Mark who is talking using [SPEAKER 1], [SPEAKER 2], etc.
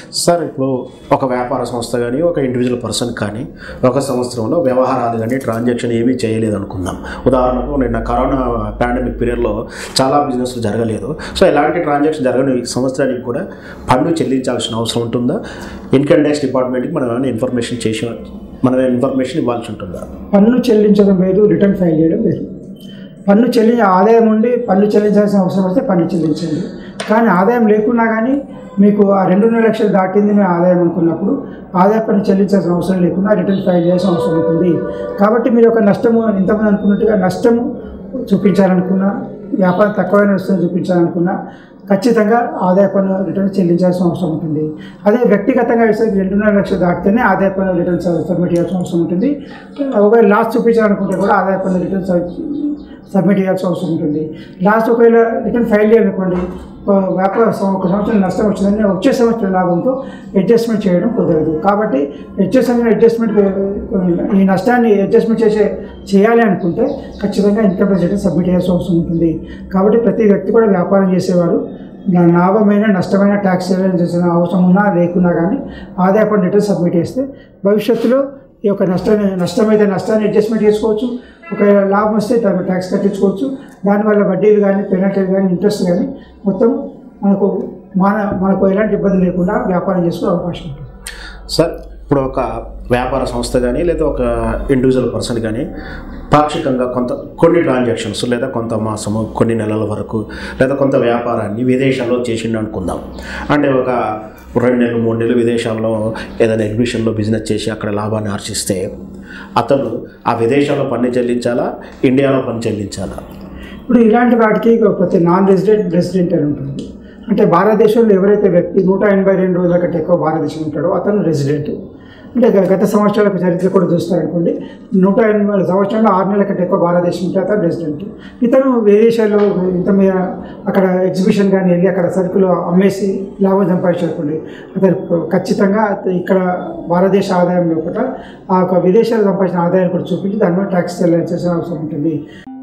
[SPEAKER 1] sir ఇప్పుడు ఒక వ్యాపార సంస్థ కానీ ఒక ఇండివిజువల్ పర్సన్ కానీ ఒక సంవత్సరంలో వ్యవహారాలు కానీ ట్రాన్సాక్షన్ ఏమీ చేయలేదు అనుకుందాం ఉదాహరణకు నిన్న కరోనా పాండమిక్ పీరియడ్లో చాలా బిజినెస్లు జరగలేదు సో ఎలాంటి ట్రాన్సాక్షన్ జరగని ఈ సంవత్సరానికి కూడా పన్ను చెల్లించాల్సిన అవసరం ఉంటుందా ఇన్కమ్ ట్యాక్స్ డిపార్ట్మెంట్కి మనం ఏమైనా ఇన్ఫర్మేషన్ చేసి మనం ఇన్ఫర్మేషన్ ఇవ్వాల్సి ఉంటుందా
[SPEAKER 2] పన్ను చెల్లించడం వేరు రిటర్న్ ఫైల్ చేయడం వేరు పన్ను చెల్లి ఆదాయం ఉండి పన్ను చెల్లించాల్సిన అవసరం వస్తే పన్ను చెల్లించండి కానీ ఆదాయం లేకున్నా కానీ మీకు ఆ రెండున్నర లక్షలు దాటింది మీ ఆదాయం అనుకున్నప్పుడు ఆదాయ పన్ను చెల్లించాల్సిన అవసరం లేకుండా రిటర్న్ ఫైల్ చేయాల్సిన అవసరం ఉంటుంది కాబట్టి మీరు ఒక నష్టము ఇంతకుముందు అనుకున్నట్టుగా నష్టము చూపించాలనుకున్నా వ్యాపారం తక్కువైన వస్తువుని చూపించాలనుకున్నా ఖచ్చితంగా ఆదాయ పన్ను రిటర్న్ చెల్లించాల్సిన అవసరం ఉంటుంది అదే వ్యక్తిగతంగా వేస్తే రెండున్నర లక్షలు దాటితేనే ఆదాయ పన్ను రిటర్న్ సబ్మిట్ చేయాల్సిన అవసరం ఉంటుంది ఒకవేళ లాస్ చూపించాలనుకుంటే కూడా ఆదాయ పన్ను రిటర్న్ సబ్మిట్ చేయాల్సిన అవసరం ఉంటుంది లాస్ట్ ఒకవేళ రిటర్న్ ఫైల్ చేయాలనుకోండి ఒక వ్యాపార సం- ఒక సంవత్సరం నష్టం వచ్చిందని వచ్చే సంవత్సరం లాభంతో అడ్జస్ట్మెంట్ చేయడం కుదరదు కాబట్టి వచ్చే సంవత్సరం అడ్జస్ట్మెంట్ ఈ నష్టాన్ని అడ్జస్ట్మెంట్ చేసే చేయాలి అనుకుంటే ఖచ్చితంగా ఇన్కమ్ ట్యాక్స్ రిటర్న్ సబ్మిట్ చేయాల్సిన అవసరం ఉంటుంది కాబట్టి ప్రతి వ్యక్తి కూడా వ్యాపారం చేసేవారు నా- లాభమైన నష్టమైన ట్యాక్స్ చేయాల్సిన అవసరం ఉన్నా లేకున్నా కానీ ఆదాయ పన్ను రిటర్న్ సబ్మిట్ చేస్తే భవిష్యత్తులో ఈ యొక్క నష్టాన్ని నష్టమైతే నష్టాన్ని అడ్జస్ట్మెంట్ చేసుకోవచ్చు ఒక లాభం వస్తే దాన్ని ట్యాక్స్ కట్టించుకోవచ్చు దానివల్ల వడ్డీలు కానీ పెనాల్టీలు కానీ ఇంట్రెస్ట్ కానీ మొత్తం మనకు మన మనకు ఎలాంటి ఇబ్బంది లేకుండా వ్యాపారం చేసుకునే అవకాశం ఉంటుంది
[SPEAKER 1] సార్ ఇప్పుడు ఒక వ్యాపార సంస్థ కానీ లేదా ఒక ఇండివిజువల్ పర్సన్ కానీ పాక్షికంగా కొంత కొన్ని ట్రాన్సాక్షన్స్ లేదా కొంత మాసము కొన్ని నెలల వరకు లేదా కొంత వ్యాపారాన్ని విదేశాల్లో చేసిండు అనుకుందాం అంటే ఒక రెండు నెలలు మూడు నెలలు విదేశాల్లో ఏదైనా ఎగ్జిబిషన్లో బిజినెస్ చేసి అక్కడ లాభాన్ని ఆర్జిస్తే అతను ఆ విదేశాల్లో పన్ను చెల్లించాలా ఇండియాలో పన్ను చెల్లించాలా
[SPEAKER 2] ఇప్పుడు ఇలాంటి వాటికి ప్రతి నాన్ రెసిడెంట్ రెసిడెంట్ అని ఉంటుంది అంటే భారతదేశంలో ఎవరైతే వ్యక్తి నూట ఎనభై రెండు రోజుల కంటే ఎక్కువ భారతదేశం ఉంటాడో అతను రెసిడెంట్ అంటే గ- గత సంవత్సరాల చరిత్ర కూడా చూస్తారనుకోండి నూట ఎనభై సంవత్సరంలో ఆరు నెలల కంటే ఎక్కువ భారతదేశం ఉంటే అతను రెసిడెంట్ ఇతను విదేశాల్లో ఇంత మీద అక్కడ ఎగ్జిబిషన్ కానీ వెళ్ళి అక్కడ సరుకులు అమ్మేసి లాభం సంపాదించారనుకోండి అతను ఖచ్చితంగా అత- ఇక్కడ భారతదేశ ఆదాయం లోపల ఆ యొక్క విదేశాల్లో సంపాదించిన ఆదాయాన్ని కూడా చూపించి దాని మీద ట్యాక్స్ చెల్లించాల్సిన అవసరం ఉంటుంది